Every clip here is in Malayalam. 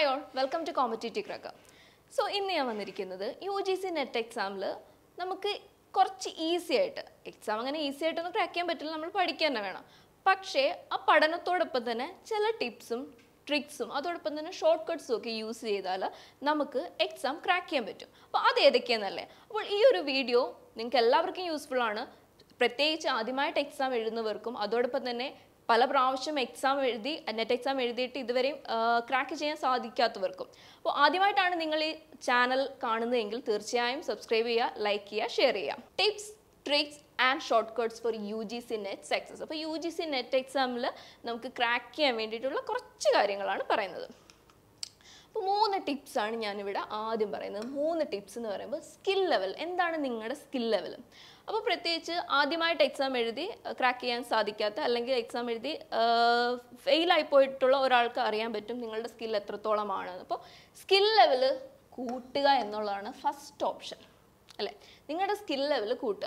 hi all welcome to competitive crack so ഇന്ന് ഞാൻ വന്നിരിക്കുന്നത് യു ജി സി നെറ്റ് എക്സാമിൽ നമുക്ക് കുറച്ച് ഈസി ആയിട്ട് എക്സാം അങ്ങനെ ഈസി ആയിട്ടൊന്നും ക്രാക്ക് ചെയ്യാൻ പറ്റില്ല നമ്മൾ പഠിക്കാൻ തന്നെ വേണം പക്ഷേ ആ പഠനത്തോടൊപ്പം തന്നെ ചില ടിപ്സും ട്രിക്സും അതോടൊപ്പം തന്നെ ഷോർട്ട് കട്ട്സും ഒക്കെ യൂസ് ചെയ്താൽ നമുക്ക് എക്സാം ക്രാക്ക് ചെയ്യാൻ പറ്റും അപ്പോൾ അത് ഏതൊക്കെയാണെന്നല്ലേ അപ്പോൾ ഈ ഒരു വീഡിയോ നിങ്ങൾക്ക് എല്ലാവർക്കും യൂസ്ഫുൾ ആണ് പ്രത്യേകിച്ച് ആദ്യമായിട്ട് എക്സാം എഴുതുന്നവർക്കും അതോടൊപ്പം തന്നെ പല പ്രാവശ്യം എക്സാം എഴുതി നെറ്റ് എക്സാം എഴുതിയിട്ട് ഇതുവരെയും ക്രാക്ക് ചെയ്യാൻ സാധിക്കാത്തവർക്കും അപ്പോൾ ആദ്യമായിട്ടാണ് നിങ്ങൾ ഈ ചാനൽ കാണുന്നതെങ്കിൽ തീർച്ചയായും സബ്സ്ക്രൈബ് ചെയ്യുക ലൈക്ക് ചെയ്യുക ഷെയർ ചെയ്യുക tips tricks and shortcuts for U G C NET success അപ്പോൾ യു ജി സി നെറ്റ് എക്സാമിൽ നമുക്ക് ക്രാക്ക് ചെയ്യാൻ വേണ്ടിയിട്ടുള്ള കുറച്ച് കാര്യങ്ങളാണ് പറയുന്നത് അപ്പോൾ മൂന്ന് ടിപ്സാണ് ഞാനിവിടെ ആദ്യം പറയുന്നത് മൂന്ന് ടിപ്സ് എന്ന് പറയുമ്പോൾ സ്കിൽ ലെവൽ എന്താണ് നിങ്ങളുടെ സ്കിൽ ലെവൽ അപ്പോൾ പ്രത്യേകിച്ച് ആദ്യമായിട്ട് എക്സാം എഴുതി ക്രാക്ക് ചെയ്യാൻ സാധിക്കാത്ത അല്ലെങ്കിൽ എക്സാം എഴുതി ഫെയിലായി പോയിട്ടുള്ള ഒരാൾക്ക് അറിയാൻ പറ്റും നിങ്ങളുടെ സ്കിൽ എത്രത്തോളമാണ് അപ്പോൾ സ്കിൽ ലെവൽ കൂട്ടുക എന്നുള്ളതാണ് ഫസ്റ്റ് ഓപ്ഷൻ അല്ലേ നിങ്ങളുടെ സ്കിൽ ലെവൽ കൂട്ടുക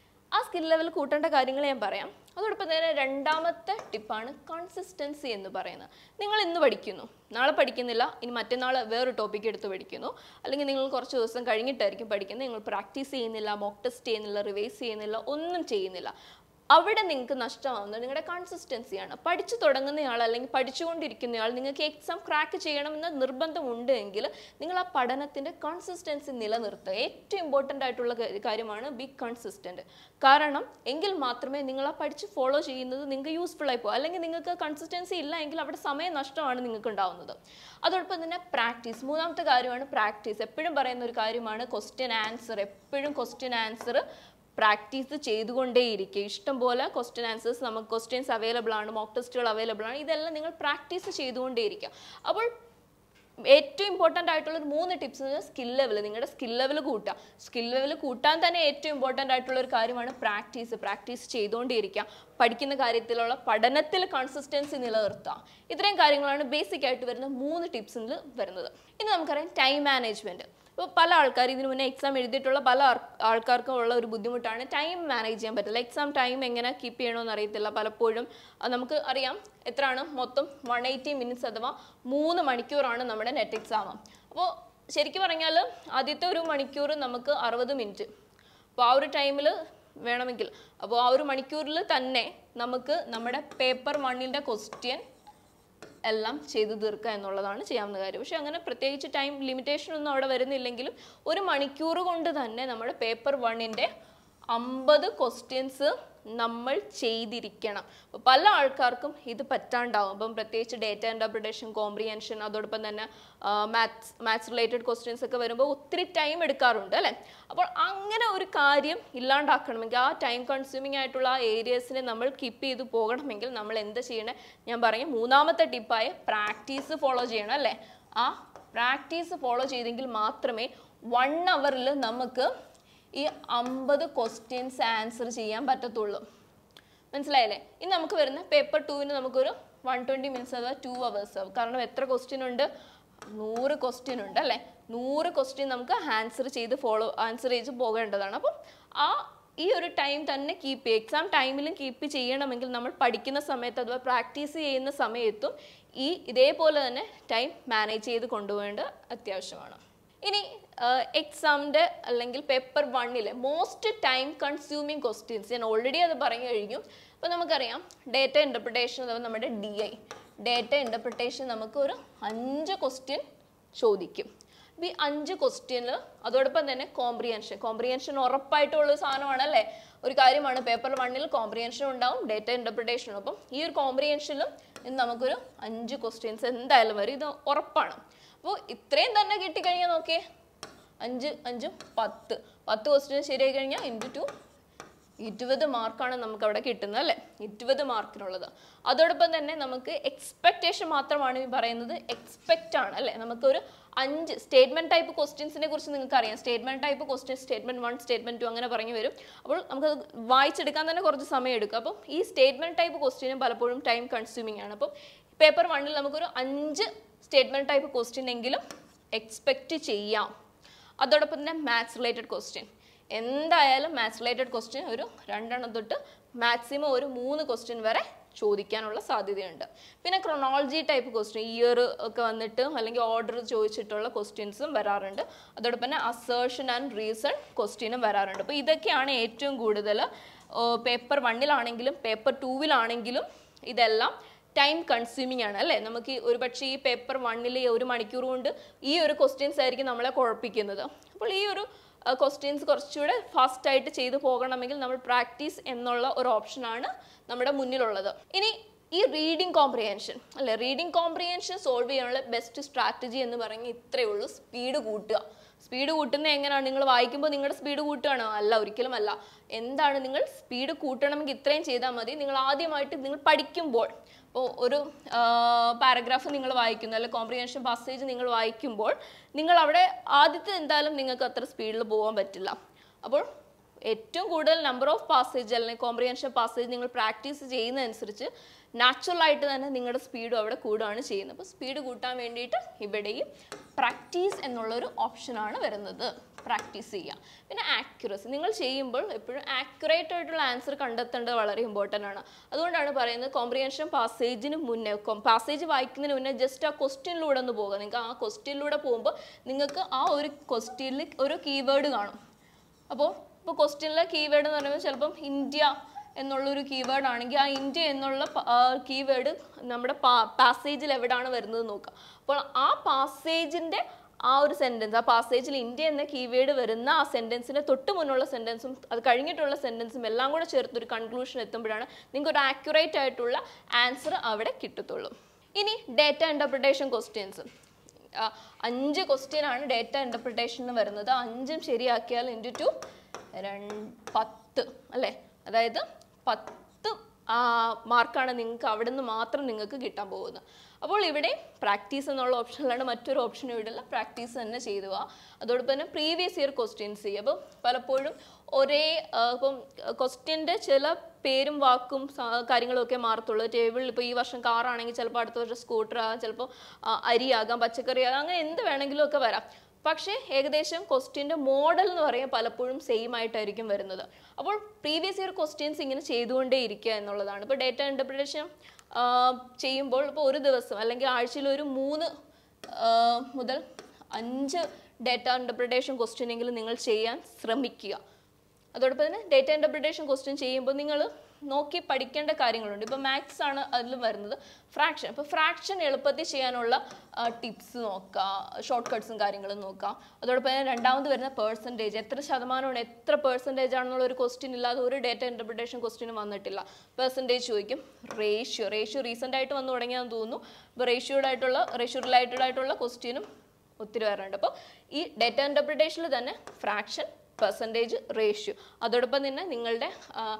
ആ സ്കിൽ ലെവൽ കൂട്ടേണ്ട കാര്യങ്ങൾ ഞാൻ പറയാം അതോടൊപ്പം തന്നെ രണ്ടാമത്തെ ടിപ്പാണ് കൺസിസ്റ്റൻസി എന്ന് പറയുന്നത് നിങ്ങൾ ഇന്ന് പഠിക്കുന്നു നാളെ പഠിക്കുന്നില്ല ഇനി മറ്റന്നാൾ വേറൊരു ടോപ്പിക് എടുത്ത് പഠിക്കുന്നു അല്ലെങ്കിൽ നിങ്ങൾ കുറച്ച് ദിവസം കഴിഞ്ഞിട്ടായിരിക്കും പഠിക്കുന്നത് നിങ്ങൾ പ്രാക്ടീസ് ചെയ്യുന്നില്ല മോക്ക് ടെസ്റ്റ് ചെയ്യുന്നില്ല റിവൈസ് ചെയ്യുന്നില്ല ഒന്നും ചെയ്യുന്നില്ല അവിടെ നിങ്ങൾക്ക് നഷ്ടമാവുന്നത് നിങ്ങളുടെ കൺസിസ്റ്റൻസിയാണ് പഠിച്ചു തുടങ്ങുന്നയാൾ അല്ലെങ്കിൽ പഠിച്ചുകൊണ്ടിരിക്കുന്നയാൾ നിങ്ങൾക്ക് എക്സാം ക്രാക്ക് ചെയ്യണമെന്ന് നിർബന്ധമുണ്ട് എങ്കിൽ നിങ്ങൾ ആ പഠനത്തിൻ്റെ കൺസിസ്റ്റൻസി നിലനിർത്തുക ഏറ്റവും ഇമ്പോർട്ടൻ്റ് ആയിട്ടുള്ള കാ- കാര്യമാണ് ബി കൺസിസ്റ്റൻറ്റ് കാരണം എങ്കിൽ മാത്രമേ നിങ്ങൾ ആ പഠിച്ച് ഫോളോ ചെയ്യുന്നത് നിങ്ങൾക്ക് യൂസ്ഫുൾ ആയി പോകും അല്ലെങ്കിൽ നിങ്ങൾക്ക് കൺസിസ്റ്റൻസി ഇല്ല എങ്കിൽ അവിടെ സമയ നഷ്ടമാണ് നിങ്ങൾക്ക് ഉണ്ടാവുന്നത് അതോടൊപ്പം തന്നെ പ്രാക്ടീസ് മൂന്നാമത്തെ കാര്യമാണ് പ്രാക്ടീസ് എപ്പോഴും പറയുന്ന ഒരു കാര്യമാണ് ക്വസ്റ്റ്യൻ ആൻസർ എപ്പോഴും ക്വസ്റ്റ്യൻ ആൻസർ പ്രാക്ടീസ് ചെയ്തുകൊണ്ടേയിരിക്കുക ഇഷ്ടംപോലെ ക്വസ്റ്റ്യൻ ആൻസേഴ്സ് നമുക്ക് ക്വസ്റ്റ്യൻസ് അവൈലബിൾ ആണ് മോക്ക് ടെസ്റ്റുകൾ അവൈലബിൾ ആണ് ഇതെല്ലാം നിങ്ങൾ പ്രാക്ടീസ് ചെയ്തുകൊണ്ടേയിരിക്കുക അപ്പോൾ ഏറ്റവും ഇമ്പോർട്ടൻ്റ് ആയിട്ടുള്ള ഒരു മൂന്ന് ടിപ്സ് എന്ന് സ്കിൽ ലെവൽ നിങ്ങളുടെ സ്കിൽ ലെവൽ കൂട്ടുക സ്കിൽ ലെവൽ കൂട്ടാൻ തന്നെ ഏറ്റവും ഇമ്പോർട്ടൻ്റ് ആയിട്ടുള്ള ഒരു കാര്യമാണ് പ്രാക്ടീസ് പ്രാക്ടീസ് ചെയ്തുകൊണ്ടേയിരിക്കുക പഠിക്കുന്ന കാര്യത്തിലുള്ള പഠനത്തിൽ കൺസിസ്റ്റൻസി നിലനിർത്തുക ഇത്രയും കാര്യങ്ങളാണ് ബേസിക് ആയിട്ട് വരുന്ന മൂന്ന് ടിപ്സിൽ വരുന്നത് ഇനി നമുക്കറിയാം ടൈം മാനേജ്മെൻറ്റ് ഇപ്പോൾ പല ആൾക്കാർ ഇതിനു മുന്നേ എക്സാം എഴുതിയിട്ടുള്ള പല ആൾ- ആൾക്കാർക്കും ഉള്ള ഒരു ബുദ്ധിമുട്ടാണ് ടൈം മാനേജ് ചെയ്യാൻ പറ്റില്ല എക്സാം ടൈം എങ്ങനെ കീപ്പ് ചെയ്യണമെന്ന് അറിയത്തില്ല പലപ്പോഴും അത് നമുക്ക് അറിയാം എത്രയാണ് മൊത്തം വൺ എയ്റ്റി മിനിറ്റ്സ് അഥവാ മൂന്ന് മണിക്കൂറാണ് നമ്മുടെ നെറ്റ് എക്സാം അപ്പോൾ ശരിക്കും പറഞ്ഞാൽ ആദ്യത്തെ ഒരു മണിക്കൂർ നമുക്ക് അറുപത് മിനിറ്റ് അപ്പോൾ ആ ഒരു ടൈമിൽ വേണമെങ്കിൽ അപ്പോൾ ആ ഒരു മണിക്കൂറിൽ തന്നെ നമുക്ക് നമ്മുടെ പേപ്പർ വണ്ണിൻ്റെ ക്വസ്റ്റ്യൻ എല്ലാം ചെയ്തു തീർക്കുക എന്നുള്ളതാണ് ചെയ്യാവുന്ന കാര്യം പക്ഷെ അങ്ങനെ പ്രത്യേകിച്ച് ടൈം ലിമിറ്റേഷൻ ഒന്നും അവിടെ വരുന്നില്ലെങ്കിലും ഒരു മണിക്കൂർ കൊണ്ട് തന്നെ നമ്മുടെ പേപ്പർ വണ്ണിൻ്റെ അമ്പത് ക്വസ്റ്റ്യൻസ് നമ്മൾ ചെയ്തിരിക്കണം അപ്പോൾ പല ആൾക്കാർക്കും ഇത് പറ്റാണ്ടാവും അപ്പം പ്രത്യേകിച്ച് ഡേറ്റ ഇൻ്റർപ്രിട്ടേഷൻ കോംപ്രിയൻഷൻ അതോടൊപ്പം തന്നെ മാത്സ് മാത്സ് റിലേറ്റഡ് ക്വസ്റ്റ്യൻസ് ഒക്കെ വരുമ്പോൾ ഒത്തിരി ടൈം എടുക്കാറുണ്ട് അല്ലേ അപ്പോൾ അങ്ങനെ ഒരു കാര്യം ഇല്ലാണ്ടാക്കണമെങ്കിൽ ആ ടൈം കൺസ്യൂമിംഗ് ആയിട്ടുള്ള ആ ഏരിയസിനെ നമ്മൾ കീപ്പ് ചെയ്ത് പോകണമെങ്കിൽ നമ്മൾ എന്ത് ചെയ്യണേ ഞാൻ പറയും മൂന്നാമത്തെ ടിപ്പായ പ്രാക്ടീസ് ഫോളോ ചെയ്യണം അല്ലേ ആ പ്രാക്ടീസ് ഫോളോ ചെയ്തെങ്കിൽ മാത്രമേ വൺ അവറിൽ നമുക്ക് ഈ അമ്പത് ക്വസ്റ്റ്യൻസ് ആൻസർ ചെയ്യാൻ പറ്റത്തുള്ളൂ മനസ്സിലായില്ലേ ഇനി നമുക്ക് വരുന്ന പേപ്പർ ടൂവിന് നമുക്കൊരു വൺ ട്വൻറ്റി മിനിറ്റ്സ് അഥവാ ടു അവേഴ്സ് ആവും കാരണം എത്ര ക്വസ്റ്റ്യൻ ഉണ്ട് നൂറ് ക്വസ്റ്റ്യൻ ഉണ്ട് അല്ലേ നൂറ് ക്വസ്റ്റ്യൻ നമുക്ക് ആൻസർ ചെയ്ത് ഫോളോ ആൻസർ ചെയ്ത് പോകേണ്ടതാണ് അപ്പം ആ ഈ ഒരു ടൈം തന്നെ കീപ്പ് ചെയ്യുക എക്സാം ടൈമിലും കീപ്പ് ചെയ്യണമെങ്കിൽ നമ്മൾ പഠിക്കുന്ന സമയത്ത് അഥവാ പ്രാക്ടീസ് ചെയ്യുന്ന സമയത്തും ഈ ഇതേപോലെ തന്നെ ടൈം മാനേജ് ചെയ്ത് കൊണ്ടുപോകേണ്ടത് അത്യാവശ്യമാണ് ഇനി എക്സാമിൻ്റെ അല്ലെങ്കിൽ പേപ്പർ വണ്ണിലെ മോസ്റ്റ് ടൈം കൺസ്യൂമിങ് ക്വസ്റ്റ്യൻസ് ഞാൻ ഓൾറെഡി അത് പറഞ്ഞു കഴിഞ്ഞു അപ്പോൾ നമുക്കറിയാം ഡേറ്റ ഇൻ്റർപ്രിട്ടേഷൻ അഥവാ നമ്മുടെ ഡി ഐ ഡേറ്റ ഇൻ്റർപ്രിട്ടേഷൻ നമുക്ക് ഒരു അഞ്ച് ക്വസ്റ്റ്യൻ ചോദിക്കും അപ്പോൾ ഈ അഞ്ച് ക്വസ്റ്റ്യനിൽ അതോടൊപ്പം തന്നെ കോംപ്രിയൻഷൻ കോംപ്രിയൻഷൻ ഉറപ്പായിട്ടുള്ള ഒരു സാധനമാണ് അല്ലേ ഒരു കാര്യമാണ് പേപ്പർ വണ്ണിൽ കോംപ്രിയൻഷൻ ഉണ്ടാവും ഡേറ്റ ഇൻ്റർപ്രിട്ടേഷനും അപ്പം ഈ ഒരു കോംപ്രിയൻഷനിലും ഇന്ന് നമുക്കൊരു അഞ്ച് ക്വസ്റ്റ്യൻസ് എന്തായാലും വരും ഇത് ഉറപ്പാണ് അപ്പോൾ ഇത്രയും തന്നെ കിട്ടിക്കഴിഞ്ഞാൽ നോക്കിയേ അഞ്ച് അഞ്ചും പത്ത് പത്ത് ക്വസ്റ്റ്യൻ ശരിയായി കഴിഞ്ഞാൽ ഇൻറ്റു ടു ഇരുപത് മാർക്കാണ് നമുക്ക് അവിടെ കിട്ടുന്നത് അല്ലേ ഇരുപത് മാർക്കിനുള്ളത് അതോടൊപ്പം തന്നെ നമുക്ക് എക്സ്പെക്റ്റേഷൻ മാത്രമാണ് ഈ പറയുന്നത് എക്സ്പെക്റ്റ് ആണ് അല്ലേ നമുക്കൊരു അഞ്ച് സ്റ്റേറ്റ്മെന്റ് ടൈപ്പ് ക്വസ്റ്റ്യൻസിനെ കുറിച്ച് നിങ്ങൾക്ക് അറിയാം statement type question statement one statement two അങ്ങനെ പറഞ്ഞു വരും അപ്പോൾ നമുക്കത് വായിച്ചെടുക്കാൻ തന്നെ കുറച്ച് സമയം എടുക്കും അപ്പം ഈ സ്റ്റേറ്റ്മെന്റ് ടൈപ്പ് ക്വസ്റ്റ്യനും പലപ്പോഴും ടൈം കൺസ്യൂമിംഗ് ആണ് അപ്പം പേപ്പർ വണ്ണിൽ നമുക്കൊരു അഞ്ച് സ്റ്റേറ്റ്മെന്റ് ടൈപ്പ് ക്വസ്റ്റ്യൻ എങ്കിലും എക്സ്പെക്റ്റ് ചെയ്യാം അതോടൊപ്പം തന്നെ മാത്സ് റിലേറ്റഡ് ക്വസ്റ്റ്യൻ എന്തായാലും മാത്സ് റിലേറ്റഡ് ക്വസ്റ്റ്യൻ ഒരു രണ്ടെണ്ണം തൊട്ട് മാക്സിമം ഒരു മൂന്ന് ക്വസ്റ്റ്യൻ വരെ ചോദിക്കാനുള്ള സാധ്യതയുണ്ട് പിന്നെ ക്രൊണോളജി ടൈപ്പ് ക്വസ്റ്റ്യൻ ഇയർ ഒക്കെ വന്നിട്ട് അല്ലെങ്കിൽ ഓർഡർ ചോദിച്ചിട്ടുള്ള ക്വസ്റ്റ്യൻസും വരാറുണ്ട് അതോടൊപ്പം തന്നെ അസേർഷൻ ആൻഡ് റീസൺ ക്വസ്റ്റ്യനും വരാറുണ്ട് അപ്പോൾ ഇതൊക്കെയാണ് ഏറ്റവും കൂടുതൽ പേപ്പർ വണ്ണിലാണെങ്കിലും പേപ്പർ ടൂവിലാണെങ്കിലും ഇതെല്ലാം ടൈം കൺസ്യൂമിങ് ആണ് അല്ലേ നമുക്ക് ഈ ഒരുപക്ഷെ ഈ പേപ്പർ വണ്ണിൽ ഒരു മണിക്കൂർ കൊണ്ട് ഈ ഒരു ക്വസ്റ്റ്യൻസ് ആയിരിക്കും നമ്മളെ കുഴപ്പിക്കുന്നത് അപ്പോൾ ഈ ഒരു ക്വസ്റ്റ്യൻസ് കുറച്ചുകൂടെ ഫാസ്റ്റ് ആയിട്ട് ചെയ്തു പോകണമെങ്കിൽ നമ്മൾ പ്രാക്ടീസ് എന്നുള്ള ഒരു ഓപ്ഷനാണ് നമ്മുടെ മുന്നിലുള്ളത് ഇനി ഈ റീഡിംഗ് കോംപ്രിഹെൻഷൻ അല്ലെ റീഡിംഗ് കോംപ്രിഹെൻഷൻ സോൾവ് ചെയ്യാനുള്ള ബെസ്റ്റ് സ്ട്രാറ്റജി എന്ന് പറയുന്നത് ഇത്രയേ ഉള്ളൂ സ്പീഡ് കൂട്ടുക സ്പീഡ് കൂട്ടുന്നത് എങ്ങനെയാണ് നിങ്ങൾ വായിക്കുമ്പോൾ നിങ്ങളുടെ സ്പീഡ് കൂട്ടുകയാണോ അല്ല ഒരിക്കലും അല്ല എന്താണ് നിങ്ങൾ സ്പീഡ് കൂട്ടണമെങ്കിൽ ഇത്രയും ചെയ്താൽ മതി നിങ്ങൾ ആദ്യമായിട്ട് നിങ്ങൾ പഠിക്കുമ്പോൾ ഇപ്പോൾ ഒരു പാരഗ്രാഫ് നിങ്ങൾ വായിക്കുന്നു അല്ലെങ്കിൽ കോംപ്രിഹെൻഷൻ പാസേജ് നിങ്ങൾ വായിക്കുമ്പോൾ നിങ്ങൾ അവിടെ ആദ്യത്തെ എന്തായാലും നിങ്ങൾക്ക് അത്ര സ്പീഡിൽ പോകാൻ പറ്റില്ല അപ്പോൾ ഏറ്റവും കൂടുതൽ നമ്പർ ഓഫ് പാസേജ് അല്ലെങ്കിൽ കോംപ്രിഹെൻഷൻ പാസേജ് നിങ്ങൾ പ്രാക്ടീസ് ചെയ്യുന്നതനുസരിച്ച് നാച്ചുറൽ ആയിട്ട് തന്നെ നിങ്ങളുടെ സ്പീഡും അവിടെ കൂടുകയാണ് ചെയ്യുന്നത് അപ്പോൾ സ്പീഡ് കൂട്ടാൻ വേണ്ടിയിട്ട് ഇവിടെയും പ്രാക്ടീസ് എന്നുള്ളൊരു ഓപ്ഷനാണ് വരുന്നത് പ്രാക്ടീസ് ചെയ്യുക പിന്നെ ആക്യുറസി നിങ്ങൾ ചെയ്യുമ്പോൾ എപ്പോഴും ആക്യുറേറ്റ് ആയിട്ടുള്ള ആൻസർ കണ്ടെത്തേണ്ടത് വളരെ ഇമ്പോർട്ടൻ്റ് ആണ് അതുകൊണ്ടാണ് പറയുന്നത് കോംപ്രിഹെൻഷൻ പാസേജിന് മുന്നേ പാസേജ് വായിക്കുന്നതിന് മുന്നേ ജസ്റ്റ് ആ ക്വസ്റ്റ്യനിലൂടെ ഒന്ന് പോകുക നിങ്ങൾക്ക് ആ ക്വസ്റ്റ്യനിലൂടെ പോകുമ്പോൾ നിങ്ങൾക്ക് ആ ഒരു ക്വസ്റ്റ്യനിൽ ഒരു കീവേഡ് കാണും അപ്പോൾ ഇപ്പോൾ ക്വസ്റ്റ്യനിലെ കീവേഡ് എന്ന് പറയുമ്പോൾ ചിലപ്പം ഇന്ത്യ എന്നുള്ളൊരു കീവേഡ് ആണെങ്കിൽ ആ ഇന്ത്യ എന്നുള്ള കീവേഡ് നമ്മുടെ പാസേജിൽ എവിടെയാണ് വരുന്നത് നോക്കുക അപ്പോൾ ആ പാസേജിൻ്റെ ആ ഒരു സെൻറ്റൻസ് ആ പാസേജിൽ ഇന്ത്യ എന്ന കീവേഡ് വരുന്ന ആ സെൻറ്റൻസിൻ്റെ തൊട്ട് മുന്നുള്ള സെൻറ്റൻസും അത് കഴിഞ്ഞിട്ടുള്ള സെൻറ്റൻസും എല്ലാം കൂടെ ചേർത്ത് ഒരു കൺക്ലൂഷൻ എത്തുമ്പോഴാണ് നിങ്ങൾക്ക് ഒരു ആക്യുറേറ്റ് ആയിട്ടുള്ള ആൻസർ അവിടെ കിട്ടത്തുള്ളൂ ഇനി ഡേറ്റ ഇൻ്റർപ്രിട്ടേഷൻ ക്വസ്റ്റ്യൻസ് അഞ്ച് ക്വസ്റ്റ്യൻ ആണ് ഡേറ്റ ഇൻ്റർപ്രിട്ടേഷന് വരുന്നത് അഞ്ചും ശരിയാക്കിയാൽ ഇൻറ്റു ടു രണ്ട് പത്ത് അല്ലേ അതായത് പത്ത് മാർക്കാണ് നിങ്ങൾക്ക് അവിടെ നിന്ന് മാത്രം നിങ്ങൾക്ക് കിട്ടാൻ പോകുന്നത് അപ്പോൾ ഇവിടെ പ്രാക്ടീസ് എന്നുള്ള ഓപ്ഷനിലാണ് മറ്റൊരു ഓപ്ഷൻ ഇവിടെ ഉള്ള പ്രാക്ടീസ് തന്നെ ചെയ്തു പോവുക അതോടൊപ്പം തന്നെ പ്രീവിയസ് ഇയർ ക്വസ്റ്റ്യൻസ് ചെയ്യുക അപ്പോൾ പലപ്പോഴും ഒരേ ആ, ഇപ്പം ക്വസ്റ്റ്യൻ്റെ ചില പേരും വാക്കും സ- കാര്യങ്ങളൊക്കെ മാറത്തുള്ളൂ ടേബിളിൽ ഇപ്പോൾ ഈ വർഷം കാറാണെങ്കിൽ ചിലപ്പോൾ അടുത്ത വർഷം സ്കൂട്ടർ ആകാം ചിലപ്പോൾ ആ, അരിയാകാം പച്ചക്കറി ആകാം അങ്ങനെ എന്ത് വേണമെങ്കിലും ഒക്കെ വരാം പക്ഷേ ഏകദേശം ക്വസ്റ്റ്യൻ്റെ മോഡൽ എന്ന് പറയുന്നത് പലപ്പോഴും സെയിം ആയിട്ടായിരിക്കും വരുന്നത് അപ്പോൾ പ്രീവിയസ് ഇയർ ക്വസ്റ്റ്യൻസ് ഇങ്ങനെ ചെയ്തുകൊണ്ടേ ഇരിക്കുക എന്നുള്ളതാണ് ഇപ്പോൾ ഡേറ്റ ഇൻ്റർപ്രിട്ടേഷൻ ചെയ്യുമ്പോൾ ഇപ്പോൾ ഒരു ദിവസം അല്ലെങ്കിൽ ആഴ്ചയിൽ ഒരു മൂന്ന് ആ, മുതൽ അഞ്ച് ഡേറ്റ ഇൻ്റർപ്രിട്ടേഷൻ ക്വസ്റ്റ്യൻ എങ്കിലും നിങ്ങൾ ചെയ്യാൻ ശ്രമിക്കുക അതോടൊപ്പം തന്നെ ഡേറ്റ ഇൻ്റർപ്രിട്ടേഷൻ ക്വസ്റ്റ്യൻ ചെയ്യുമ്പോൾ നിങ്ങൾ നോക്കി പഠിക്കേണ്ട കാര്യങ്ങളുണ്ട് ഇപ്പോൾ മാത്സ് ആണ് അതിൽ വരുന്നത് ഫ്രാക്ഷൻ ഇപ്പോൾ ഫ്രാക്ഷൻ എളുപ്പത്തിൽ ചെയ്യാനുള്ള ടിപ്സ് നോക്കുക ഷോർട്ട് കട്ട്സും കാര്യങ്ങളും നോക്കുക അതോടൊപ്പം തന്നെ രണ്ടാമത് വരുന്ന പേഴ്സൻറ്റേജ് എത്ര ശതമാനമാണ് എത്ര പേഴ്സൻറ്റേജ് ആണെന്നുള്ള ഒരു ക്വസ്റ്റ്യൻ ഇല്ലാതെ ഒരു ഡേറ്റ ഇൻ്റർപ്രിട്ടേഷൻ ക്വസ്റ്റ്യനും വന്നിട്ടില്ല പേഴ്സൻറ്റേജ് ചോദിക്കും റേഷ്യോ റേഷ്യോ റീസെൻ്റ് ആയിട്ട് വന്നു തുടങ്ങിയാന്ന് തോന്നുന്നു ഇപ്പോൾ റേഷ്യോഡ് ആയിട്ടുള്ള റേഷ്യോ റിലേറ്റഡ് ആയിട്ടുള്ള ക്വസ്റ്റ്യനും ഒത്തിരി വരാറുണ്ട് അപ്പോൾ ഈ ഡേറ്റ ഇൻ്റർപ്രിട്ടേഷനിൽ തന്നെ ഫ്രാക്ഷൻ പെർസെൻറ്റേജ് റേഷ്യോ അതോടൊപ്പം തന്നെ നിങ്ങളുടെ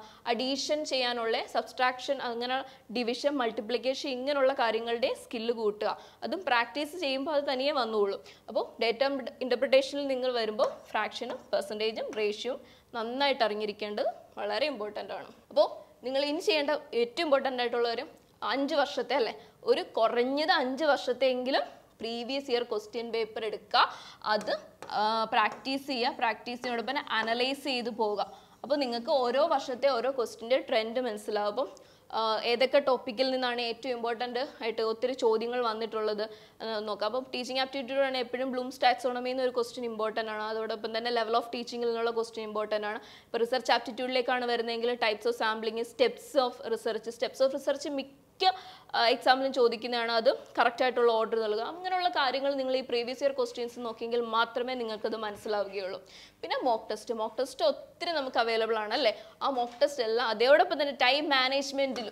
അഡീഷൻ ചെയ്യാനുള്ള സബ്സ്ട്രാക്ഷൻ അങ്ങനെ ഡിവിഷൻ മൾട്ടിപ്ലിക്കേഷൻ ഇങ്ങനെയുള്ള കാര്യങ്ങളുടെ സ്കില്ല് കൂട്ടുക അതും പ്രാക്ടീസ് ചെയ്യുമ്പോൾ അത് തനിയെ വന്നോളും അപ്പോൾ ഡേറ്റ ഇൻ്റർപ്രിട്ടേഷനിൽ നിങ്ങൾ വരുമ്പോൾ ഫ്രാക്ഷനും പെർസെൻറ്റേജും റേഷ്യോയും നന്നായിട്ട് അറിഞ്ഞിരിക്കേണ്ടത് വളരെ ഇമ്പോർട്ടൻ്റ് ആണ് അപ്പോൾ നിങ്ങൾ ഇനി ചെയ്യേണ്ട ഏറ്റവും ഇമ്പോർട്ടൻ്റ് ആയിട്ടുള്ള ഒരു അഞ്ച് വർഷത്തെ അല്ലേ ഒരു കുറഞ്ഞത് അഞ്ച് വർഷത്തെങ്കിലും പ്രീവിയസ് ഇയർ ക്വസ്റ്റ്യൻ പേപ്പർ എടുക്കുക അത് പ്രാക്ടീസ് ചെയ്യുക പ്രാക്ടീസിനോടൊപ്പം അനലൈസ് ചെയ്ത് പോവുക അപ്പോൾ നിങ്ങൾക്ക് ഓരോ വർഷത്തെ ഓരോ ക്വസ്റ്റിൻ്റെ ട്രെൻഡ് മനസ്സിലാവും അപ്പം ആ, ഏതൊക്കെ ടോപ്പിക്കിൽ നിന്നാണ് ഏറ്റവും ഇമ്പോർട്ടൻ്റ് ആയിട്ട് ഒത്തിരി ചോദ്യങ്ങൾ വന്നിട്ടുള്ളത് എന്ന് നോക്കാം അപ്പോൾ ടീച്ചിങ് ആപ്റ്റിറ്റ്യൂഡ് ആണ് എപ്പോഴും ബ്ലൂംസ് ടാക്സോണമി എന്നൊരു ക്വസ്റ്റ്യൻ ഇമ്പോർട്ടൻ്റ് ആണ് അതോടൊപ്പം തന്നെ ലെവൽ ഓഫ് ടീച്ചിങ്ങിൽ നിന്നുള്ള ക്വസ്റ്റ്യൻ ഇമ്പോർട്ടൻ്റ് ആണ് ഇപ്പോൾ റിസർച്ച് ആപ്റ്റിറ്റ്യൂഡിലേക്കാണ് വരുന്നതെങ്കിൽ types of sampling steps of research steps of research മിക്ക എക്സാമിനും ചോദിക്കുന്നതാണ് അത് കറക്റ്റ് ആയിട്ടുള്ള ഓർഡർ നൽകുക അങ്ങനെയുള്ള കാര്യങ്ങൾ നിങ്ങൾ ഈ പ്രീവിയസ് ഇയർ ക്വസ്റ്റ്യൻസ് നോക്കിയെങ്കിൽ മാത്രമേ നിങ്ങൾക്കത് മനസ്സിലാവുകയുള്ളൂ പിന്നെ മോക്ക് ടെസ്റ്റ് മോക്ക് ടെസ്റ്റ് ഒത്തിരി നമുക്ക് അവൈലബിൾ ആണ് അല്ലേ ആ മോക്ക് ടെസ്റ്റ് എല്ലാം അതോടൊപ്പം തന്നെ ടൈം മാനേജ്മെൻറ്റിലും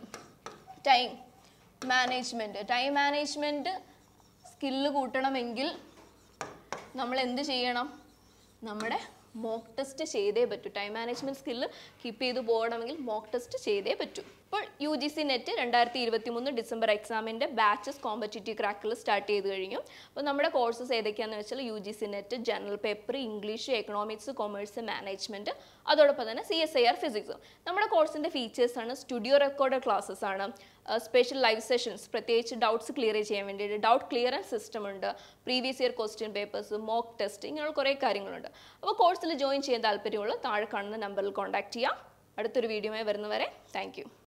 time management time management skill കൂട്ടണമെങ്കിൽ നമ്മൾ എന്ത് ചെയ്യണം നമ്മുടെ മോക്ക് ടെസ്റ്റ് ചെയ്തേ പറ്റൂ ടൈം മാനേജ്മെന്റ് സ്കില്ല് കീപ്പ് ചെയ്ത് പോകണമെങ്കിൽ മോക്ക് ടെസ്റ്റ് ചെയ്തേ പറ്റൂ ഇപ്പോൾ യു ജി സി നെറ്റ് രണ്ടായിരത്തി ഇരുപത്തി മൂന്ന് ഡിസംബർ എക്സാമിൻ്റെ ബാച്ചസ് കോമ്പറ്റേറ്റീവ് ക്രാക്കിൽ സ്റ്റാർട്ട് ചെയ്ത് കഴിഞ്ഞു അപ്പോൾ നമ്മുടെ കോഴ്സസ് ഏതൊക്കെയാണെന്ന് വെച്ചാൽ U G C net general paper English economics commerce management അതോടൊപ്പം തന്നെ സി എസ് ഐ ആർ ഫിസിക്സും നമ്മുടെ കോഴ്സിൻ്റെ ഫീച്ചേഴ്സാണ് സ്റ്റുഡിയോ റെക്കോർഡ് ക്ലാസ്സസ് ആണ് സ്പെഷ്യൽ ലൈവ് സെഷൻസ് പ്രത്യേകിച്ച് ഡൗട്ട്സ് ക്ലിയർ ചെയ്യാൻ വേണ്ടിയിട്ട് ഡൗട്ട് ക്ലിയറൻസ് സിസ്റ്റം ഉണ്ട് previous year question papers mock test ഇങ്ങനെയുള്ള കുറേ കാര്യങ്ങളുണ്ട് അപ്പോൾ കോഴ്സിൽ ജോയിൻ ചെയ്യാൻ താല്പര്യമുള്ള താഴെ കാണുന്ന നമ്പറിൽ കോൺടാക്ട് ചെയ്യാം അടുത്തൊരു വീഡിയോയുമായി വരുന്നവരെ താങ്ക്